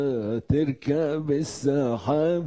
تركب السحاب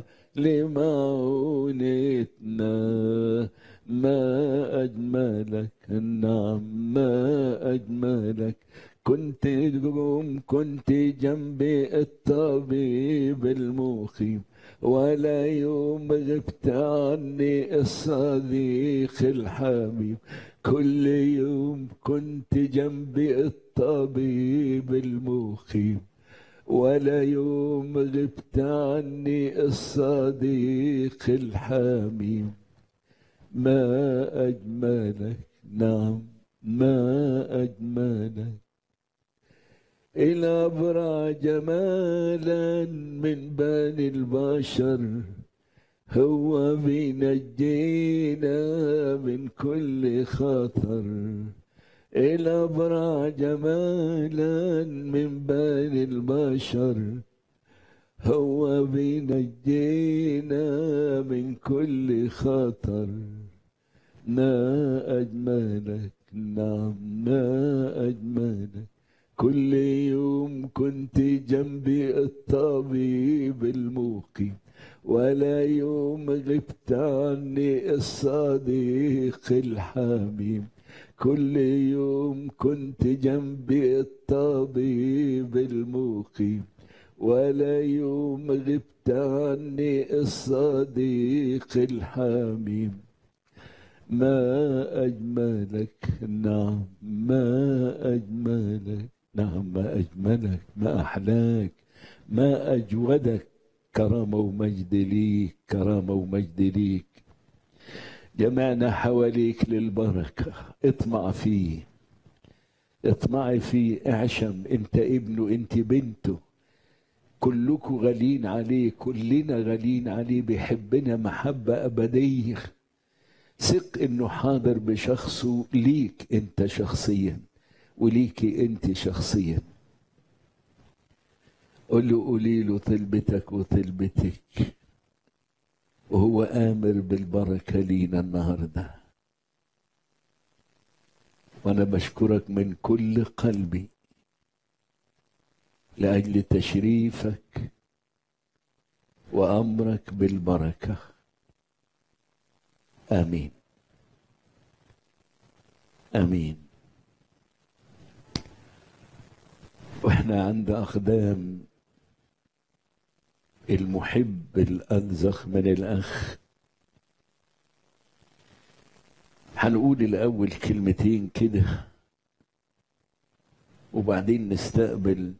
لمعونتنا ما أجملك النعم ما أجملك كنت جم كنت جنبي الطبيب المخيم ولا يوم غبت عني الصديق الحبيب كل يوم كنت جنبي الطبيب المخيم ولا يوم غبت عني الصديق الحميم ما أجملك نعم ما أجملك الأبرع جمالا من بني البشر هو بينجينا من كل خطر الأبرع جمالا من بني البشر هو بينجينا من كل خطر ما أجملك نعم ما أجملك كل يوم كنت جنبي الطبيب المقيم ولا يوم غبت عني الصديق الحميم كل يوم كنت جنبي الطبيب المقيم ولا يوم غبت عني الصديق الحميم ما أجملك نعم ما أجملك نعم ما أجملك ما أحلاك ما أجودك كرامة ومجد ليك كرامة ومجد ليك جمعنا حواليك للبركة اطمع فيه اطمعي فيه اعشم انت ابنه انت بنته كلكم غالين عليه كلنا غالين عليه بيحبنا محبة أبدية ثق انه حاضر بشخصه ليك انت شخصيا وليكي انت شخصيا قل له قولي له طلبتك وطلبتك وهو آمر بالبركة لينا النهاردة وأنا بشكرك من كل قلبي لأجل تشريفك وأمرك بالبركة آمين آمين وإحنا عند أقدام المحب الأنزخ من الأخ هنقول الأول كلمتين كده وبعدين نستقبل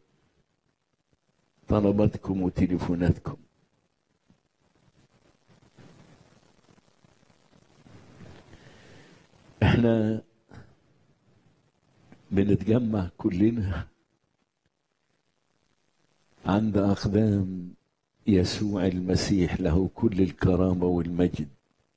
طلباتكم وتليفوناتكم احنا بنتجمع كلنا عند أقدام يسوع المسيح له كل الكرامة والمجد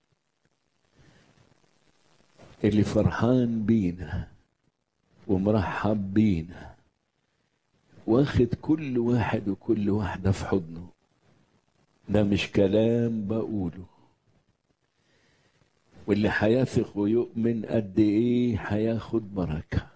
اللي فرحان بينا ومرحب بينا واخد كل واحد وكل واحدة في حضنه ده مش كلام بقوله واللي هيثق ويؤمن قد ايه هياخد بركة